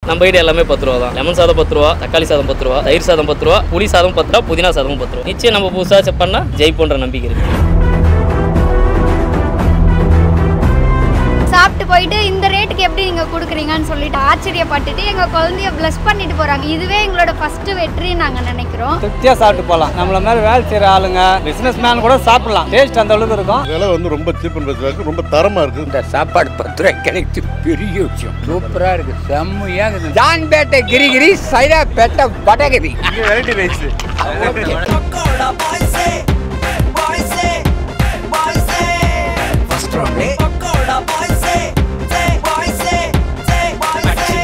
நம்ம வீடு எல்லாமே பத்து ரூபா தான் லெமன் சாதம் பத்து ரூபா தக்காளி சாதம் பத்து ரூபா தயிர் சாதம் பத்து ரூபா புளி சாதம் பத்து ரூபா புதினா சாதமும் பத்து ரூபா நிச்சயம் நம்ம புதுசாக செக் பண்ணால் ஜெயிப்போன்ற நம்பிக்கை இருக்கு சாப்பிட்டு போயிட்டு இந்த ரேட்டுக்கு எப்படி நீங்க கொடுக்குறீங்கன்னு சொல்லிட்டு ஆச்சரியப்பட்டுட்டு எங்க குழந்தைய ப்ளஸ் பண்ணிட்டு போறாங்க இதுவே எங்களோட ஃபர்ஸ்ட் வெற்றின்னு நாங்க நினைக்கிறோம் திருப்தியாக சாப்பிட்டு போகலாம் நம்மள மாதிரி வேலை செய்கிற ஆளுங்க பிஸ்னஸ் மேன் கூட சாப்பிடலாம் டேஸ்ட் அந்த அளவுக்கு இருக்கும் விலை வந்து ரொம்ப சீப் அண்ட் பெஸ்ட்டாக இருக்குது ரொம்ப தரமாக இருக்குது இந்த சாப்பாடு பத்து ரூபாய் கிடைக்குது பெரிய விஷயம் சூப்பரா இருக்கு செம்மையா இருக்குது ஜான்பேட்டை கிரிகிரி சைதாப்பேட்டை வடகிரி variety rice Pakoda boys say, boys say, boys say. First round Pakoda boys say, say, boys say, say, boys say.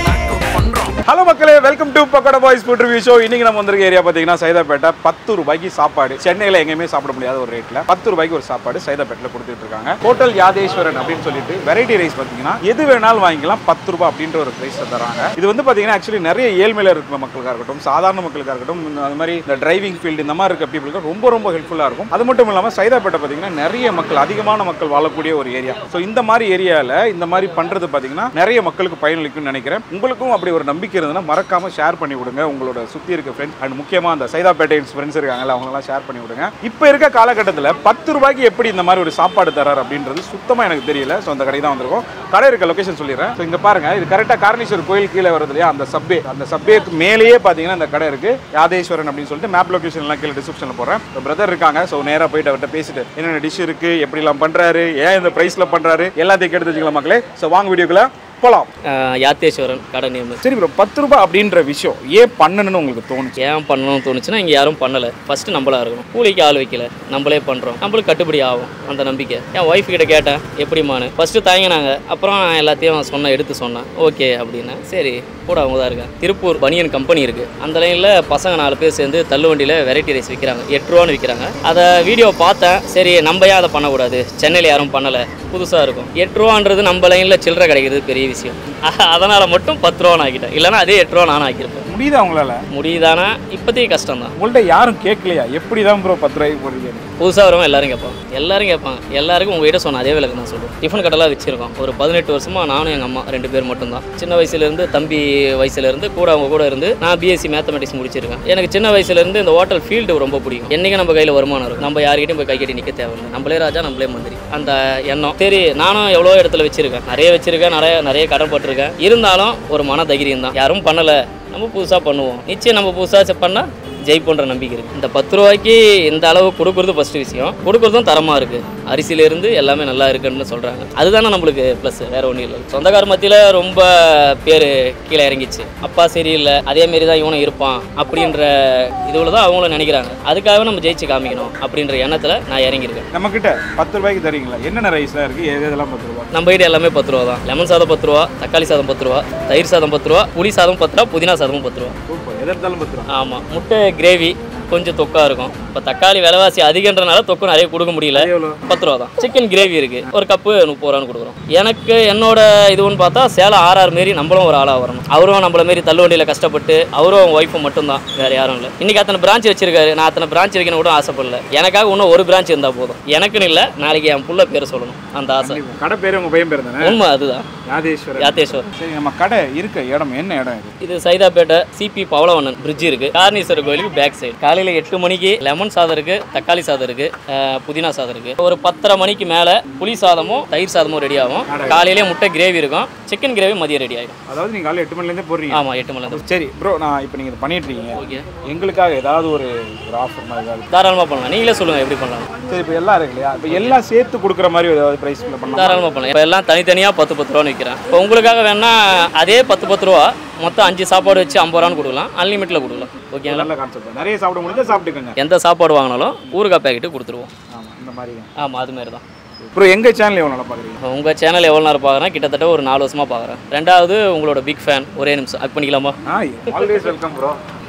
Hello மக்களே welcome to Pakoda boys food review show இன்னைக்கு நம்ம வந்திருக்க ஏரியா பார்த்தீங்கன்னா சைதாப்பேட்டை பத்து ரூபாய்க்கு சாப்பாடு சென்னையில் எங்கேயுமே சாப்பிட முடியாத ஒரு ரேட்டில் பத்து ரூபாய்க்கு ஒரு சாப்பாடு சைதாப்பேட்டில் கொடுத்துட்டு இருக்காங்க ஹோட்டல் யாதேஸ்வரன் அப்படின்னு சொல்லிட்டு வெரைட்டி ரைஸ் பார்த்தீங்கன்னா எது வேணாலும் வாங்கிக்கலாம் பத்து ரூபாய் அப்படின்ற ஒரு ப்ரைஸ் தராங்க இது வந்து பார்த்தீங்கன்னா ஆக்சுவலி நிறைய ஏழ்மையில இருக்கிற மக்களுக்காக இருக்கட்டும் சாதாரண மக்களுக்காக இருக்கட்டும் இந்த- அது மாதிரி இந்த டிரைவிங் ஃபீல்டு இந்த மாதிரி இருக்க பீப்புளுக்கு ரொம்ப ரொம்ப ஹெல்ப்ஃபுல்லாக இருக்கும் அது மட்டும் இல்லாமல் சைதாப்பேட்டை பார்த்தீங்கன்னா நிறைய மக்கள் அதிகமான மக்கள் வாழக்கூடிய ஒரு ஏரியா ஸோ இந்த மாதிரி ஏரியாவில் இந்த மாதிரி பண்ணுறது பார்த்தீங்கன்னா நிறைய மக்களுக்கு பயனளிக்கும்னு நினைக்கிறேன் உங்களுக்கும் அப்படி ஒரு நம்பிக்கை இருந்ததுன்னா மறக்காம ஷேர் பண்ணி விடுங்க உங்களோட சுற்றி இருக்க ஃப்ரெண்ட்ஸ் அண்ட் முக்கியமாக அந்த சைதாப்பேட்டை ஃப்ரெண்ட்ஸ் இருக்காங்கல்ல அவங்களெல்லாம் ஷேர் பண்ணி விடுங்க இப்போ இருக்க காலகட்டத்தில் பத்து ரூபாய்க்கு எப்படி இந்த மாதிரி ஒரு சாப்பாடு தரார் அப்படின்றது சுத்தமாக எனக்கு தெரியல ஸோ அந்த கடை தான் வந்திருக்கோம் கடை இருக்க லொகேஷன் சொல்லிடுறேன் ஸோ இங்கே பாருங்க இது கரெக்டாக காரணேஸ்வரர் கோயில் கீழே வருது இல்லையா அந்த சப்பே அந்த சப்பேக்கு மேலேயே பார்த்தீங்கன்னா இந்த கடை இருக்கு யாதேஸ்வரன் அப்படின்னு சொல்லிட்டு மேப் லொகேஷன் எல்லாம் கீழே டிஸ்கிரிப்ஷனில் போடுறேன் பிரதர் இருக்காங்க ஸோ நேராக போயிட்டு அவர்கிட்ட பேசிட்டு என்னென்ன டிஷ் இருக்கு எப்படிலாம் பண்றாரு ஏன் இந்த ப்ரைஸ்ல பண்றாரு எல்லாத்தையும் கேட்டு வச்சுக்கலாம் மக்களே ஸோ வாங்க வீடியோக்குள்ள போலாம் ஆஹ் யாத்தேஸ்வரன் கடை நேம் சரி ப்ரோ பத்து ரூபாய் அப்படின்ற விஷயம் ஏன் பண்ணணும்னு உங்களுக்கு தோணுச்சு ஏன் பண்ணணும்னு தோணுச்சுன்னா இங்கே யாரும் பண்ணலை ஃபஸ்ட்டு நம்மளா இருக்கணும் கூலிக்கு ஆள் வைக்கல நம்மளே பண்ணுறோம் நம்மளுக்கு கட்டுப்படி ஆகும் அந்த நம்பிக்கை என் ஒய்ஃப் கிட்ட கேட்டேன் எப்படிமான்னு ஃபஸ்ட்டு தயங்கினாங்க அப்புறம் நான் எல்லாத்தையும் சொன்னேன் எடுத்து சொன்னேன் ஓகே அப்படின்னா சரி கூட அவங்க தான் இருக்கேன் திருப்பூர் பனியன் கம்பெனி இருக்குது அந்த லைனில் பசங்க நாலு பேர் சேர்ந்து தள்ளுவண்டியில் வெரைட்டி ரைஸ் விற்கிறாங்க எட்டு ரூபான்னு விற்கிறாங்க அதை வீடியோ பார்த்தேன் சரி நம்ம ஏன் அதை பண்ணக்கூடாது சென்னையில் யாரும் பண்ணலை புதுசாக இருக்கும் எட்டு ரூபான்றது நம்ம லைனில் சில்லறை கிடைக்கிறது பெரிய விஷயம் அதனால் மட்டும் பத்து ரூபா ஆக்கிட்டேன் இல்லைன்னா அதே எட்டு ரூபா நானும் ஆக்கியிருப்பேன் முடியுதா உங்களால முடியுதானா இப்போதைக்கு கஷ்டம் தான் உங்கள்ட்ட யாரும் கேட்கலையா எப்படி தான் ப்ரோ பத்து ரூபாய்க்கு போடுறீங்க புதுசாக வரவங்க எல்லாரும் கேட்பாங்க எல்லாரும் கேட்பாங்க எல்லாருக்கும் உங்ககிட்ட சொன்ன அதே விலைக்கு நான் சொல்லுவேன் டிஃபன் கடைலாம் வச்சிருக்கோம் ஒரு பதினெட்டு வருஷமா நானும் எங்கள் அம்மா ரெண்டு பேர் மட்டும்தான் சின்ன வயசுலேருந்து தம்பி வயசுலேருந்து கூட அவங்க கூட இருந்து நான் பிஎஸ்சி மேத்தமெட்டிக்ஸ் முடிச்சிருக்கேன் எனக்கு சின்ன வயசுலேருந்து இந்த ஹோட்டல் ஃபீல்டு ரொம்ப பிடிக்கும் என்றைக்கு நம்ம கையில் வருமானம் இருக்கும் நம்ம யார்கிட்டயும் போய் கை கட்டி நிற்க தேவையில்லை நம்மளே ராஜா நம்மளே மந்திரி அந்த எண்ணம் சரி நானும் எவ்வளோ இடத்துல வச்சிருக்கேன் நிறைய வச்சிருக்கேன் நிறைய நிறைய கடன் பட்டிருக்கேன் இருந்தாலும் ஒரு மன தைரியம் தான் யாரும் பண்ணலை நம்ம புதுசாக பண்ணுவோம் நிச்சயம் நம்ம புதுசாக பண்ணால் ஜெயிப்போன்ற நம்பிக்கை இருக்குது இந்த பத்து ரூபாய்க்கு இந்த அளவு கொடுக்குறது ஃபஸ்ட்டு விஷயம் கொடுக்குறதும் தரமாக இருக்குது அரிசியிலேருந்து எல்லாமே நல்லா இருக்குன்னு சொல்கிறாங்க அதுதானே நம்மளுக்கு ப்ளஸ் வேறு ஒன்றும் இல்லை சொந்தக்கார மத்தியில் ரொம்ப பேர் கீழே இறங்கிச்சு அப்பா சரியில்லை அதே மாரி தான் இவனும் இருப்பான் அப்படின்ற இதுவில் தான் அவங்களும் நினைக்கிறாங்க அதுக்காகவே நம்ம ஜெயிச்சு காமிக்கணும் அப்படின்ற எண்ணத்தில் நான் இறங்கியிருக்கேன் நம்ம கிட்ட பத்து ரூபாய்க்கு தரீங்களா என்னென்ன ரைஸ்லாம் இருக்கு எது எதெல்லாம் பத்து ரூபாய் நம்ம வீடு எல்லாமே பத்து ரூபா தான் லெமன் சாதம் பத்து ரூபா தக்காளி சாதம் பத்து ரூபா தயிர் சாதம் பத்து ரூபா புளி சாதம் பத்து ரூபா புதினா சாதமும் பத்து ரூபா சூப்பர் எது எடுத்தாலும் பத்து ரூபா ஆமாம் முட்டை கிரேவி கொஞ்சம் தொக்கா இருக்கும் இப்போ தக்காளி விலைவாசி அதிகன்றனால தொக்கு நிறைய கொடுக்க முடியல அது எவ்வளோ பத்து ரூபா தான் சிக்கன் கிரேவி இருக்கு ஒரு கப்பு முப்பது ரூபான்னு கொடுக்குறோம் எனக்கு என்னோட இதுன்னு பார்த்தா சேலம் ஆர்ஆர் மாரி நம்மளும் ஒரு ஆளாக வரணும் அவரும் நம்மள மாரி தள்ளுவண்டியில் கஷ்டப்பட்டு அவரும் அவங்க ஒய்ஃபும் மட்டும்தான் வேற யாரும் இல்லை இன்னைக்கு அத்தனை பிரான்ச் வச்சிருக்காரு நான் அத்தனை பிரான்ச் வைக்கணும் கூட ஆசைப்படல எனக்காக இன்னும் ஒரு பிரான்ச் இருந்தால் போதும் எனக்குன்னு இல்லை நாளைக்கு என் புள்ள பேரை சொல்லணும் அந்த ஆசை கடை பேர் உங்க பையன் பேர் தானே உண்மை அதுதான் யாதேஸ்வரர் யாத்தேஸ்வர் சரி நம்ம கடை இருக்க இடம் என்ன இடம் இது இது சைதாப்பேட்டை சிபி பவளவண்ணன் பிரிட்ஜ் இருக்கு காரணீஸ்வரர் கோயிலுக்கு பேக் சைடு காலையில எட்டு மணிக்கு லெமன் சாதம் இருக்கு தக்காளி சாதம் இருக்கு அஹ், புதினா சாதம் இருக்கு ஒரு பத்தரை மணிக்கு மேல புளி சாதமும் தயிர் சாதமும் ரெடி ஆகும் காலையிலே முட்டை கிரேவி இருக்கும் சிக்கன் கிரேவி மதியம் ரெடி ஆகிடும் அதாவது நீங்க காலையில் எட்டு மணிலேருந்தே போடுறீங்க ஆமா எட்டு மணி நேரம் சரி ப்ரோ நான் இப்போ நீங்கள் பண்ணிட்டு இருக்கீங்க ஓகே எங்களுக்காக ஏதாவது ஒரு ஒரு ஆஃபர் மாதிரி ஏதாவது தாராளமா பண்ணலாம் நீங்களே சொல்லுங்க எப்படி பண்ணலாம் சரி இப்போ எல்லாம் இருக்கு இல்லையா இப்போ எல்லாம் சேர்த்து கொடுக்குற மாதிரி ஏதாவது ப்ரைஸில் பண்ணலாம் தாராளமா பண்ணலாம் இப்போ எல்லாம் தனித்தனியா பத்து பத்து ரூபான்னு விற்கிறேன் இப்போ உங்களுக்காக வேணா அதே பத்து பத்து ரூபா மொத்தம் அஞ்சு சாப்பாடு வச்சு ஐம்பது ரூபான்னு கொடுக்கலாம் அன்லிமிட்டில் கொடுக்கலாம் ஓகேங்களா நல்ல கான்செப்ட் நிறைய சாப்பிட முடிஞ்சா சாப்பிட்டுக்கோங்க எந்த சாப்பாடு வாங்கினாலும் ஊறுகாய் பேக்கெட்டு கொடுத்துருவோம் ஆமாம் இந்த மாதிரி ஆமாம் அது மாதிரி தான் ப்ரோ எங்கள் சேனல் எவ்வளோ நல்லா பார்க்குறீங்க உங்கள் சேனல் எவ்வளோ நேரம் பார்க்குறேன் கிட்டத்தட்ட ஒரு நாலு வருஷமாக பார்க்குறேன் ரெண்டாவது உங்களோட பிக் ஃபேன் ஒரே நிமிஷம் அது பண்ணிக்கலாமா ஆ ஆல்வேஸ் வெல்கம் ப்ரோ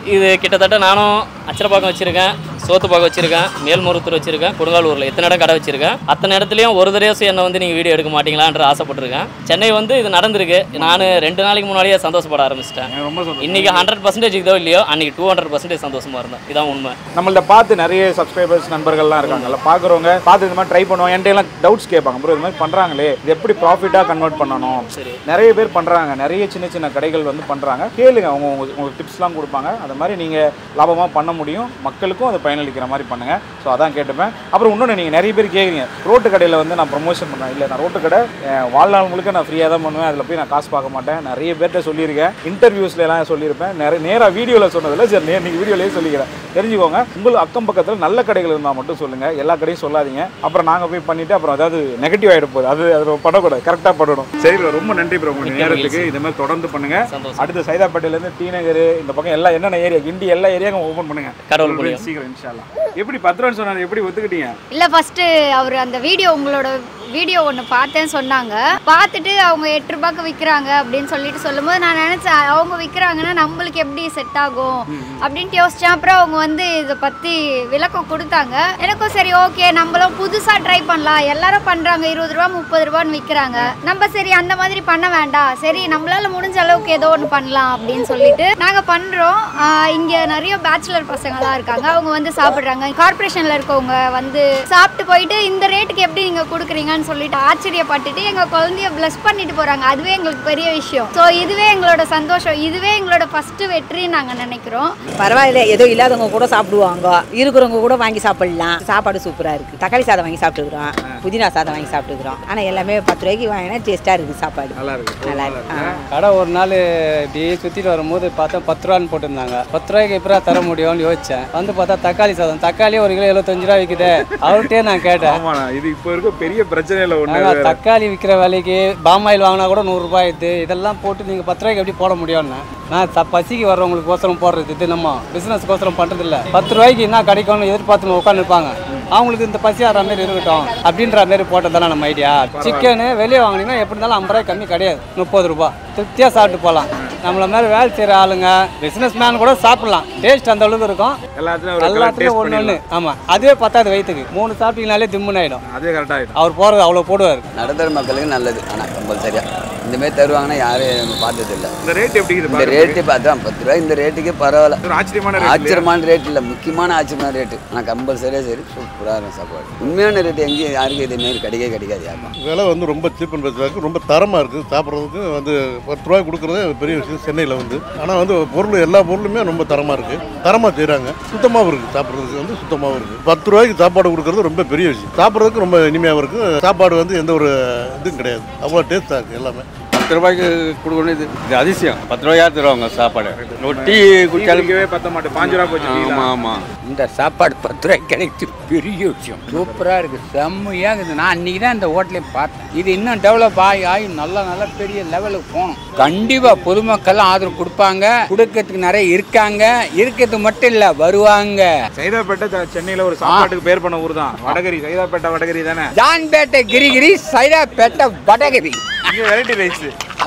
இது கிட்டத்தட்ட நானும் அச்சரப்பாக்கம் வச்சுருக்கேன் சோத்துப்பாக்கம் வச்சுருக்கேன் மேல்மருத்தூர் வச்சுருக்கேன் கொடுங்காலூரில் எத்தனை இடம் கடை வச்சுருக்கேன் அத்தனை இடத்துலையும் ஒரு தடவை என்னை வந்து நீங்கள் வீடியோ எடுக்க மாட்டீங்களான்ற ஆசைப்பட்டிருக்கேன் சென்னை வந்து இது நடந்திருக்கு நான் ரெண்டு நாளைக்கு முன்னாடியே சந்தோஷப்பட ஆரம்பிச்சிட்டேன் எனக்கு ரொம்ப சந்தோஷம் இன்னைக்கு ஹண்ட்ரட் பர்சன்டேஜ் இதோ இல்லையோ அன்னைக்கு டூ ஹண்ட்ரட் பர்சன்டேஜ் சந்தோஷமா இருந்தேன் இதான் உண்மை நம்மள்ட்ட பார்த்து நிறைய சப்ஸ்கிரைபர்ஸ் நண்பர்கள்லாம் இருக்காங்கல்ல பார்க்குறவங்க பார்த்து இந்த மாதிரி ட்ரை பண்ணுவாங்க என்கிட்ட எல்லாம் டவுட்ஸ் கேட்பாங்க ப்ரோ இது மாதிரி பண்ணுறாங்களே இது எப்படி ப்ராஃபிட்டாக கன்வெர்ட் பண்ணணும் சரி. நிறைய பேர் பண்ணுறாங்க நிறைய சின்ன சின்ன கடைகள் வந்து பண்ணுறாங்க கேளுங்க அவங்க உங்களுக்கு உங்களுக்கு டிப்ஸ்லாம் கொடுப்பாங்க அந்த மாதிரி நீங்கள் லாபமாக பண்ண முடியும் மக்களுக்கும் அது பயனளிக்கிற மாதிரி பண்ணுங்கள் ஸோ அதான் கேட்டுப்பேன் அப்புறம் இன்னொன்று நீங்கள் நிறைய பேர் கேட்குறீங்க ரோட்டு கடையில் வந்து நான் ப்ரொமோஷன் பண்ணேன் இல்லை நான் ரோட்டு கடை என் வாழ்நாள் முழுக்க நான் ஃப்ரீயாக தான் பண்ணுவேன் அதில் போய் நான் காசு பார்க்க மாட்டேன் நிறைய பேர்கிட்ட சொல்லியிருக்கேன் இன்டர்வியூஸ்ல எல்லாம் சொல்லியிருப்பேன் நிறைய நேராக வீடியோவில் சொன்னதில்ல சரி நே நீங்கள் வீடியோலேயே சொல்லிக்கிறேன் தெரிஞ்சுக்கோங்க உங்களுக்கு அக்கம் பக்கத்தில் நல்ல கடைகள் இருந்தால் மட்டும் சொல்லுங்கள் எல்லா கடையும் சொல்லாதீங்க அப்புறம் நாங்கள் போய் பண்ணிவிட்டு அப்புறம் அதாவது நெகட்டிவ் ஆகிட போகுது அது அது பண்ணக்கூடாது கரெக்டாக பண்ணணும் சரி bro, ரொம்ப நன்றி ப்ரோ உங்கள் மிக்க நேரத்துக்கு இந்த மாதிரி தொடர்ந்து பண்ணுங்க சந்தோஷம். அடுத்து சைதாப்பேட்டையிலேருந்து டி நகர் இந்த பக்கம் எல்லா என்னென்ன ஏரியா கிண்டி எல்லா ஏரியாவும் ஓப்பன் பண்ணுங்க கடவுள் புண்ணியம். சீக்கிரம் இன்ஷால்லா எப்படி பத்து ரூபான்னு சொன்னாரு எப்படி ஒத்துக்கிட்டீங்க இல்லை ஃபஸ்ட்டு அவர் அந்த வீடியோ உங்களோட வீடியோ ஒன்று பார்த்தேன்னு சொன்னாங்க பார்த்துட்டு அவங்க எட்டு ரூபாய்க்கு விற்கிறாங்க அப்படின்னு சொல்லிட்டு சொல்லும்போது நான் நினச்சேன் அவங்க விற்கிறாங்கன்னா நம்மளுக்கு எப்படி செட் ஆகும் அப்படின்ட்டு யோசிச்சேன் அப்புறம் அவங்க வந்து இதை பற்றி விளக்கம் கொடுத்தாங்க எனக்கும் சரி ஓகே நம்மளும் புதுசாக ட்ரை பண்ணலாம் எல்லாரும் பண்ணுறாங்க இருபது ரூபா முப்பது ரூபான்னு விற்கிறாங்க நம்ம சரி அந்த மாதிரி பண்ண வேண்டாம் சரி நம்மளால முடிஞ்ச அளவுக்கு ஏதோ ஒன்று பண்ணலாம் அப்படின்னு சொல்லிட்டு நாங்கள் பண்ணுறோம் இங்கே நிறைய பேச்சுலர் பசங்களாம் இருக்காங்க அவங்க வந்து சாப்பிட்றாங்க கார்பரேஷனில் இருக்கவங்க வந்து சாப்பிட்டு போயிட்டு இந்த ரேட்டுக்கு எப்படி நீங்கள் கொடுக்குறீங்கன்னு சொல்லிட்டு ஆச்சரியப்பட்டுட்டு எங்கள் குழந்தைய ப்ளஸ் பண்ணிட்டு போகிறாங்க அதுவே எங்களுக்கு பெரிய விஷயம் ஸோ இதுவே எங்களோட சந்தோஷம் இதுவே எங்களோட ஃபஸ்ட்டு வெற்றின்னு நாங்கள் நினைக்கிறோம் பரவாயில்ல ஏதோ இல்லாதவங்க கூட சாப்பிடுவாங்க இருக்கிறவங்க கூட வாங்கி சாப்பிடலாம் சாப்பாடு சூப்பராக இருக்குது தக்காளி சாதம் வாங்கி சாப்பிட்டுக்கிறோம் புதினா சாதம் வாங்கி சாப்பிட்டுக்கிறோம் ஆனால் எல்லாமே பத்து ரூபாய்க்கு வாங்கினா டேஸ்ட்டாக இருக்குது சாப்பாடு நல்லா இருக்கு நல்லா இருக்கு ஆ. கடை ஒரு நாள் இப்படியே சுற்றிட்டு வரும்போது பார்த்தா பத்து ரூபான்னு போட்டிருந்தாங்க பத்து ரூபாய்க்கு எப்படா தர முடியும்னு யோசிச்சேன் வந்து பார்த்தா தக்காளி சாதம் தக்காளி ஒரு கிலோ எழுபத்தஞ்சு ரூபா விற்குது அவர்கிட்டே நான் கேட்டேன் ஆமாண்ணா இது இப்போ இருக்க பெரிய பிரச்சனையில் ஒன்று ஆனா, தக்காளி விற்கிற விலைக்கு பாமாயில் வாங்கினா கூட நூறுரூபாய் இது இதெல்லாம் போட்டு நீங்கள் பத்து ரூபாய்க்கு எப்படி போட முடியும்னு நான் த பசிக்கு வர்றவங்களுக்கு கோசரம் போடுறது இது நம்ம பிஸ்னஸ் கோசரம் பண்ணுறது இல்லை பத்து ரூபாய்க்கு என்ன கிடைக்கும்னு எதிர்பார்த்து உட்காந்துருப்பாங்க அவங்களுக்கு இந்த பசி ஆற மாதிரி இருக்கட்டும் அப்படின்ற மாதிரி போட்டதானே நம்ம ஐடியா சிக்கனு வெளியே வாங்கினீங்கன்னா எப்படி இருந்தாலும் ஐம்பது ரூபாய் கம்மி கிடையாது முப்பது ரூபாய் திருப்தியாக சாப்பிட்டு போகலாம் நம்மள மாதிரி வேலை செய்கிற ஆளுங்க பிஸ்னஸ் மேன் கூட சாப்பிடலாம் டேஸ்ட் அந்த அளவுக்கு இருக்கும் எல்லாத்துலயும் ஒரு எல்லாத்துலேயும் டேஸ்ட் ஒன்று ஒன்று பண்ணிடலாம் ஆமாம் அதுவே பத்தாது வயிற்றுக்கு மூணு சாப்பிட்டீங்கனாலே திம்முன்னு ஆகிடும் அதே கரெக்டாக ஆகிடும் அவர் போகிறது அவ்வளோ போடுவார் நடுத்தர மக்களுக்கு நல்லது ஆனால் கம்பல்சரியாக இந்தமாரி தருவாங்கன்னா யாரும் நம்ம பார்த்ததில்ல இந்த ரேட் எப்படி இருக்குது இந்த பாருங்க. ரேட்டு பார்த்தா பத்து ரூபாய் இந்த ரேட்டுக்கே பரவாயில்ல இது ஒரு ஆச்சரியமான ரேட் இல்லையா? ஆச்சரியமான ரேட் இல்லை முக்கியமான ஆச்சரியமான ரேட்டு ஆனால் கம்பல்சரியாக சரி சூப்பராக இருக்கும் சாப்பாடு உண்மையான ரேட் எங்கேயும் யாருக்கும் இது மாரி கிடைக்கவே கிடைக்காது யாருக்கும் விலை வந்து ரொம்ப சீப் அண்ட் பெஸ்ட்டாக இருக்குது ரொம்ப தரமாக இருக்குது சாப்பிட்றதுக்கு வந்து பத்து ரூபாய் கொடுக்குறது பெரிய விஷயம் சென்னையில் வந்து ஆனால் வந்து பொருள் எல்லா பொருளுமே ரொம்ப தரமாக இருக்குது தரமாக செய்கிறாங்க சுத்தமாகவும் இருக்குது சாப்பிட்றதுக்கு வந்து சுத்தமாகவும் இருக்குது பத்து ரூபாய்க்கு சாப்பாடு கொடுக்குறது ரொம்ப பெரிய விஷயம் சாப்பிட்றதுக்கு ரொம்ப இனிமையாகவும் இருக்குது சாப்பாடு வந்து எந்த ஒரு இதுவும் கிடையாது அவ்வளோ டேஸ்ட்டாக இருக்குது எல்லாமே பத்து ரூபாய்க்கு கொடுக்கணும் இது இது அதிசயம் பத்து ரூபாயா தருவாங்க சாப்பாடு ஒரு டீ டீ குடிச்சாலும் குடிக்கவே பத்த மாட்டேன் பாஞ்சு ரூபா போச்சு டீலாம். ஆமாம் ஆமாம் இந்த சாப்பாடு பத்து ரூபாய்க்கு கிடைக்கிறது பெரிய விஷயம் சூப்பராக இருக்குது செம்மையாக இருக்குது நான் அன்றைக்கி தான் இந்த ஹோட்டலே பார்த்தேன் இது இன்னும் டெவலப் ஆகி ஆகி நல்ல நல்ல பெரிய லெவலுக்கு போகணும் கண்டிப்பாக பொதுமக்கள் ஆதரவு கொடுப்பாங்க கொடுக்கறதுக்கு நிறைய இருக்காங்க இருக்கிறது மட்டும் இல்லை வருவாங்க சைதாப்பேட்டை த- சென்னையில ஒரு சாப்பாட்டுக்கு பேர் பண்ண ஊர் தான் வடகரி சைதாப்பேட்டை வடகரி தானே ஜான்பேட்டை கிரிகிரி சைதாப்பேட்டை வடகரி இங்க வெரைட்டி ரைஸ்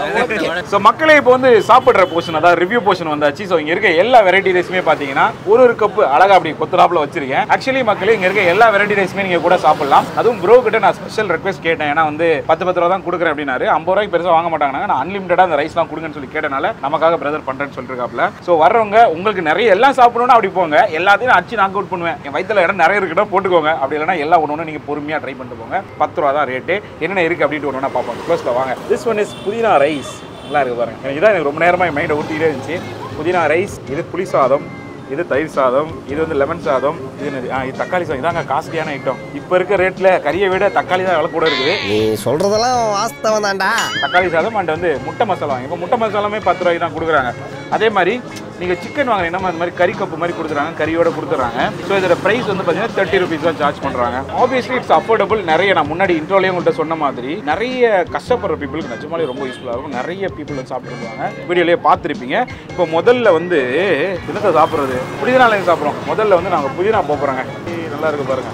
ஸோ மக்களே இப்போ வந்து சாப்பிட்ற போர்ஷன் அதாவது ரிவ்யூ போர்ஷன் வந்தாச்சு ஸோ இங்க இருக்க எல்லா வெரைட்டி ரைஸுமே பார்த்தீங்கன்னா ஒரு ஒரு கப்பு அழகா அப்படி கொத்துனாப்புல வச்சிருக்கேன் ஆக்சுவலி மக்களே இங்க இருக்க எல்லா வெரைட்டி ரைஸுமே நீங்க கூட சாப்பிடலாம் அதுவும் ப்ரோ கிட்ட நான் ஸ்பெஷல் ரெக்வஸ்ட் கேட்டேன் ஏன்னா வந்து பத்து பத்து ரூபா தான் கொடுக்குறேன் அப்படின்னாரு ஐம்பது ரூபாய்க்கு பெருசாக வாங்க மாட்டாங்க நான் அன்லிமிட்டடா அந்த ரைஸ்லாம் கொடுங்கன்னு சொல்லி கேட்டனால நமக்காக பிரதர் பண்றேன்னு சொல்லிருக்காப்ல ஸோ வர்றவங்க உங்களுக்கு நிறைய எல்லாம் சாப்பிடணும்னா அப்படி போங்க எல்லாத்தையும் நான் அடிச்சு நாக் அவுட் பண்ணுவேன் என் வயித்துல இடம் நிறைய இருக்குன்னா போட்டுக்கோங்க அப்படி இல்லைன்னா எல்லாம் ஒன்று ஒன்று நீங்க பொறுமையா ட்ரை பண்ணிட்டு போங்க பத்து ரூபா தான் ரேட்டு என்னென்ன இருக்கு அப்படின்ட்டு ஒன்று பார்ப்போம் க்ளோஸ்ல வாங்க this one is pudina rice நல்லா இருக்கு பாருங்க எனக்கு இதான் எனக்கு ரொம்ப நேரமா என் மைண்டை ஊட்டிகிட்டே இருந்துச்சு புதினா ரைஸ் இது புளி சாதம் இது தயிர் சாதம் இது வந்து லெமன் சாதம் இது என்னது ஆ இது தக்காளி சாதம் இதாங்க காஸ்ட்லியான ஐட்டம் இப்போ இருக்க ரேட்டில் கறியை விட தக்காளி தான் விலை கூட இருக்குது நீ சொல்றதெல்லாம் வாஸ்தவம் தான்டா தக்காளி சாதம் அண்ட் வந்து முட்டை மசாலா வாங்க இப்போ முட்டை மசாலாமே பத்து ரூபாய்க்கு தான் கொடுக்குறாங்க அதே மாதிரி நீங்கள் சிக்கன் வாங்குறீங்கன்னா அந்த மாதிரி கறி கப்பு மாதிரி கொடுக்குறாங்க கறியோட கொடுத்துறாங்க ஸோ இதோட ப்ரைஸ் வந்து பார்த்தீங்கன்னா தேர்ட்டி ருபீஸ் தான் சார்ஜ் பண்ணுறாங்க ஆப்வியஸ்லி இட்ஸ் அஃபோர்டபுள் நிறைய நான் முன்னாடி இன்ட்ரோலையும் உங்கள்கிட்ட சொன்ன மாதிரி நிறைய கஷ்டப்படுற பீப்புளுக்கு நிஜமாலே ரொம்ப யூஸ்ஃபுல்லாக இருக்கும் நிறைய பீப்புள் வந்து சாப்பிட்டுருப்பாங்க வீடியோலேயே பார்த்துருப்பீங்க இப்போ முதல்ல வந்து என்னத்தை சாப்பிட்றது புதினா லைன் சாப்பிட்றோம் முதல்ல வந்து நாங்கள் புதினா போகிறோங்க நல்லா இருக்கு பாருங்க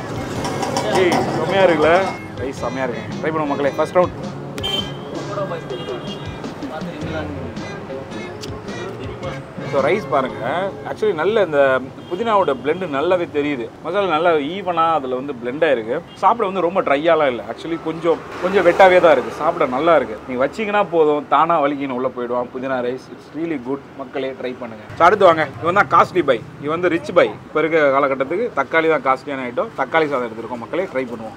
ஏய் செம்மையாக இருக்குல்ல ரைஸ் செம்மையாக இருக்கு ட்ரை பண்ணுவோம் மக்களே ஃபர்ஸ்ட் ரவுண்ட் ஸோ ரைஸ் பாருங்க ஆக்சுவலி நல்ல இந்த புதினாவோட blend நல்லாவே தெரியுது மசாலா நல்லா ஈவனாக அதில் வந்து blend ஆயிருக்கு சாப்பிட வந்து ரொம்ப ட்ரையாலாம் இல்லை ஆக்சுவலி கொஞ்சம் கொஞ்சம் வெட்டாவே தான் இருக்குது சாப்பிட நல்லா இருக்குது நீங்கள் வச்சிங்கன்னா போதும் தானாக வலிக்கின்னு உள்ளே போயிடுவான் pudina rice it's really good மக்களே ட்ரை பண்ணுங்க ஸோ அடுத்து வாங்க இவன் தான் காஸ்ட்லி பை இவன் வந்து ரிச் பை இப்போ இருக்க காலகட்டத்துக்கு தக்காளி தான் காஸ்ட்லியான ஐட்டம் தக்காளி சாதம் எடுத்துருக்கோம் மக்களே ட்ரை பண்ணுவோம்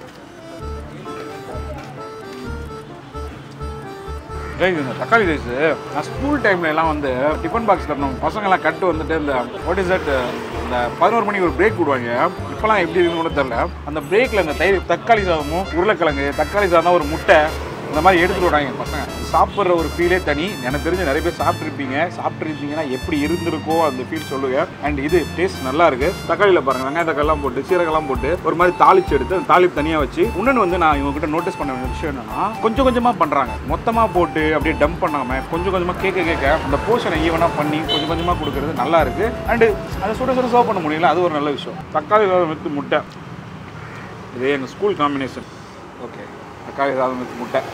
ரைஸ் இந்த தக்காளி ரைஸ் நான் ஸ்கூல் டைம்ல எல்லாம் வந்து டிஃபன் பாக்ஸில் நம்ம பசங்கெல்லாம் கட்டு வந்துட்டு இந்த வாட் இஸ் தட் இந்த பதினோரு மணிக்கு ஒரு பிரேக் விடுவாங்க இப்போலாம் எப்படி இருக்குன்னு கூட தெரில அந்த பிரேக்கில் இந்த தயிர் தக்காளி சாதமும் உருளைக்கிழங்கு தக்காளி சாதம் ஒரு முட்டை இந்த மாதிரி எடுத்துட்டு விடுவாங்க என் பசங்க சாப்பிட்ற ஒரு ஃபீலே தனி எனக்கு தெரிஞ்சு நிறைய பேர் சாப்பிட்ருப்பீங்க சாப்பிட்ருப்பீங்கன்னா எப்படி இருந்திருக்கோ அந்த ஃபீல் சொல்லுங்க அண்ட் இது டேஸ்ட் நல்லா இருக்கு தக்காளியில் பாருங்க வெங்காய தக்காளிலாம் போட்டு சீரகம்லாம் போட்டு ஒரு மாதிரி தாளிச்சு எடுத்து அந்த தாளிப்பு தனியாக வச்சு இன்னொன்று வந்து நான் இவங்ககிட்ட நோட்டீஸ் பண்ண வேண்டிய விஷயம் என்னன்னா கொஞ்சம் கொஞ்சமாக பண்ணுறாங்க மொத்தமாக போட்டு அப்படியே டம்ப் பண்ணாம கொஞ்சம் கொஞ்சமாக கேட்க கேட்க அந்த போர்ஷனை ஈவனாக பண்ணி கொஞ்சம் கொஞ்சமாக கொடுக்கறது நல்லா இருக்கு அண்டு அதை சுட சுட சர்வ் பண்ண முடியல அது ஒரு நல்ல விஷயம் தக்காளி சாதம் வித்து முட்டை இதே எங்கள் ஸ்கூல் காம்பினேஷன் ஓகே தக்காளி சாதம் வித்து முட்டை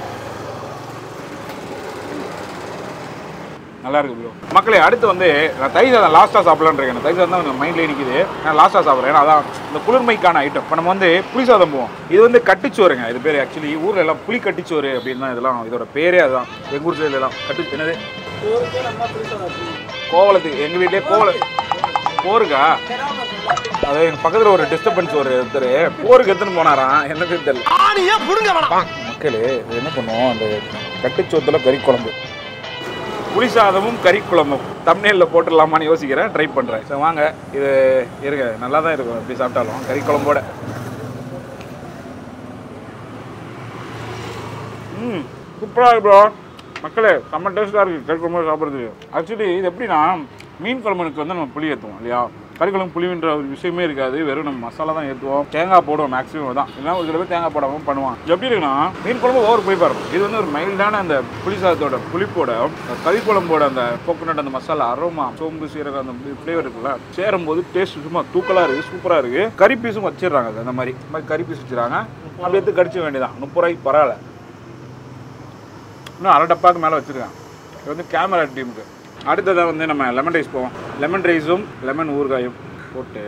நல்லா இருக்கு ப்ரோ மக்களே அடுத்து வந்து நான் தயிர் சாதம் லாஸ்ட்டாக சாப்பிடலான்னு இருக்கேன் தயிர் சாதம் தான் எனக்கு மைண்ட்லேயே நிற்கிது நான் லாஸ்ட்டாக சாப்பிட்றேன் ஏன்னா அதான் இந்த குளிர்மைக்கான ஐட்டம் இப்போ நம்ம வந்து புளி சாதம் போவோம் இது வந்து கட்டிச்சோறுங்க இது பேர் ஆக்சுவலி ஊரில் எல்லாம் புளி கட்டிச்சோறு அப்படின்னு தான் இதெல்லாம் இதோட பேரே அதுதான் எங்கள் ஊர் சைடுல எல்லாம் கட்டி என்னது கோவலத்துக்கு எங்கள் வீட்லேயே கோவல போருக்கா அது எங்கள் பக்கத்தில் ஒரு டிஸ்டர்பன்ஸ் ஒரு ஒருத்தர் போருக்கு எடுத்துன்னு போனாராம் என்னது தெரியல மக்களே இது என்ன பண்ணுவோம் அந்த கட்டிச்சோத்துல கறி குழம்பு புளி சாதமும் கறி குழம்பும் தம்னேலில் போட்டுடலாமான்னு யோசிக்கிறேன் ட்ரை பண்ணுறேன் சரி வாங்க இது இருங்க நல்லா தான் இருக்கும் எப்படி சாப்பிட்டாலும் கறி குழம்போட ம் சூப்பராக இருக்கு ப்ரோ மக்களே செம்ம டேஸ்ட்டாக இருக்குது கறி குழம்பு சாப்பிட்றதுக்கு ஆக்சுவலி இது எப்படின்னா மீன் குழம்புக்கு வந்து நம்ம புளி ஏற்றுவோம் இல்லையா கறி குழம்பு புளின்ற ஒரு விஷயமே இருக்காது வெறும் நம்ம மசாலா தான் ஏற்றுவோம் தேங்காய் போடுவோம் மேக்ஸிமம் தான் இல்லைனா ஒரு சில பேர் தேங்காய் போடாமல் பண்ணுவான் எப்படி இருக்குன்னா மீன் குழம்பு ஓவர் புளிப்பாக இருக்கும் இது வந்து ஒரு மைல்டான அந்த புளி சாதத்தோட புளிப்போட அந்த கறி குழம்போட அந்த கோகோனட் அந்த மசாலா அரோமா சோம்பு சீரகம் அந்த ஃப்ளேவர் இருக்குல்ல சேரும்போது டேஸ்ட் சும்மா தூக்கலாக இருக்குது சூப்பராக இருக்குது கறி பீஸும் வச்சிடுறாங்க அது அந்த மாதிரி இந்த மாதிரி கறி பீஸ் வச்சிடறாங்க அப்படி எடுத்து கடிச்ச வேண்டியதான் முப்பது ரூபாய்க்கு பரவாயில்ல இன்னும் அரை டப்பாக்கு மேலே வச்சுருக்கேன் இது வந்து கேமரா டீமுக்கு அடுத்ததாக வந்து நம்ம லெமன் ரைஸ் போவோம் லெமன் ரைஸும் லெமன் ஊறுகாயும் போட்டு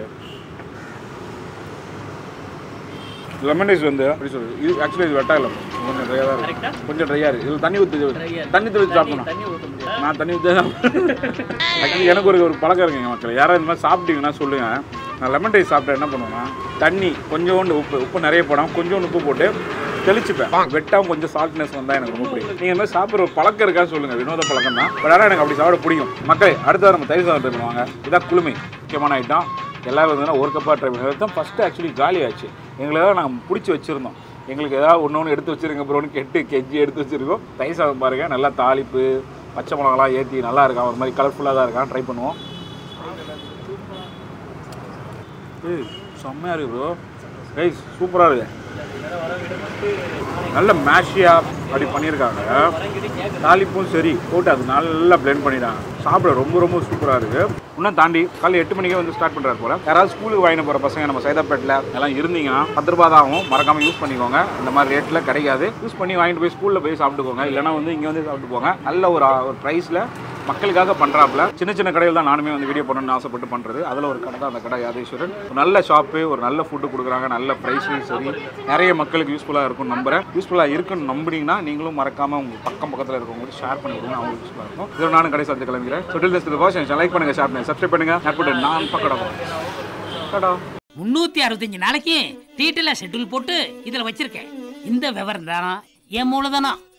லெமன் ரைஸ் வந்து அப்படி சொல்லுது இது ஆக்சுவலி இது வெட்டா இல்லை கொஞ்சம் ட்ரையாக தான் இருக்கு கொஞ்சம் ட்ரையாக இருக்குது இது தண்ணி ஊற்றி தண்ணி தெளிச்சு சாப்பிடணும் நான் தண்ணி ஊற்றி ஆக்சுவலி எனக்கு ஒரு ஒரு பழக்கம் இருக்குங்க மக்கள் யாராவது இந்த மாதிரி சாப்பிட்டீங்கன்னா சொல்லுங்கள் நான் லெமன் ரைஸ் சாப்பிட்டா என்ன பண்ணுவேன்னா தண்ணி கொஞ்சோண்டு உப்பு உப்பு நிறைய போடாமல் கொஞ்சோண்டு உப்பு போட்டு தெளிச்சுப்பேன் வெட்டாம கொஞ்சம் சால்ட்னஸ் வந்தால் எனக்கு ரொம்ப பிடிக்கும் நீங்கள் இந்த மாதிரி சாப்பிட்ற ஒரு பழக்கம் இருக்கான்னு சொல்லுங்கள் வினோத பழக்கம் தான் பட் ஆனால் எனக்கு அப்படி சாப்பிட பிடிக்கும் மக்களே அடுத்த நம்ம தயிர் சாதம் ட்ரை பண்ணுவாங்க இதான் குளுமை முக்கியமான ஐட்டம் எல்லாரும் வந்து ஒரு கப்பாக ட்ரை பண்ணி தான் ஃபஸ்ட்டு ஆக்சுவலி காலி ஆச்சு எங்களை நாங்கள் பிடிச்சி வச்சுருந்தோம் எங்களுக்கு ஏதாவது ஒன்று ஒன்று எடுத்து வச்சிருங்க ப்ரோன்னு கெட்டு கெஜ்ஜி எடுத்து வச்சிருக்கோம் தயிர் சாதம் பாருங்கள் நல்லா தாளிப்பு பச்சை மிளகாலாம் ஏற்றி நல்லா இருக்கான் ஒரு மாதிரி கலர்ஃபுல்லாக தான் இருக்கான் ட்ரை பண்ணுவோம் ஏய் செம்மையாக இருக்கு ப்ரோ ரைஸ் சூப்பராக இருக்கு நல்ல மேஷியா அப்படி பண்ணியிருக்காங்க தாளிப்பும் சரி போட்டு அது நல்லா blend பண்ணிட்டாங்க சாப்பிட ரொம்ப ரொம்ப சூப்பராக இருக்கு இன்னும் தாண்டி காலைல எட்டு மணிக்கே வந்து ஸ்டார்ட் பண்ணுறாரு போல யாராவது ஸ்கூலுக்கு வாங்கிட்டு போகிற பசங்க நம்ம சைதாப்பேட்டில் எல்லாம் இருந்தீங்கன்னா பத்து ரூபா தான் ஆகும் மறக்காம யூஸ் பண்ணிக்கோங்க இந்த மாதிரி ரேட்டில் கிடைக்காது யூஸ் பண்ணி வாங்கிட்டு போய் ஸ்கூலில் போய் சாப்பிட்டுக்கோங்க இல்லைனா வந்து இங்கே வந்து சாப்பிட்டு போங்க நல்ல ஒரு ஒரு ப்ரைஸில் மக்களுக்காக பண்ணுறாப்புல சின்ன சின்ன கடையில் தான் நானுமே வந்து வீடியோ பண்ணணும்னு ஆசைப்பட்டு பண்ணுறது அதில் ஒரு கடை தான் அந்த கடை யாதேஸ்வரன் ஒரு நல்ல ஷாப்பு ஒரு நல்ல ஃபுட்டு கொடுக்குறாங்க நல்ல ப்ரைஸ்லையும் சரி நிறைய மக்களுக்கு யூஸ்ஃபுல்லாக இருக்கும்னு நம்புறேன் யூஸ்ஃபுல்லாக இருக்குன்னு நம்புனீங்கன்னா நீங்களும் மறக்காமல் உங்கள் பக்கம் பக்கத்தில் இருக்கவங்களுக்கு ஷேர் பண்ணி கொடுங்க அவங்களுக்கு யூஸ்ஃபுல்லாக இருக்கும் இதில் நானும் கடை சார்ஜ் கிளம்புகிறேன் so till this wash like பண்ணுங்கள் ஷேர் பண்ணுங்கள் சப்ஸ்கிரைப் பண்ணுங்கள் ஷேர் பண்ணி நான் பக்கடம் கடா முன்னூத்தி அறுபத்தஞ்சு நாளைக்கு டீட்டெயிலாக ஷெட்யூல் போட்டு இதில் வச்சிருக்கேன் இந்த விவரம் தானா என் மூலதனம்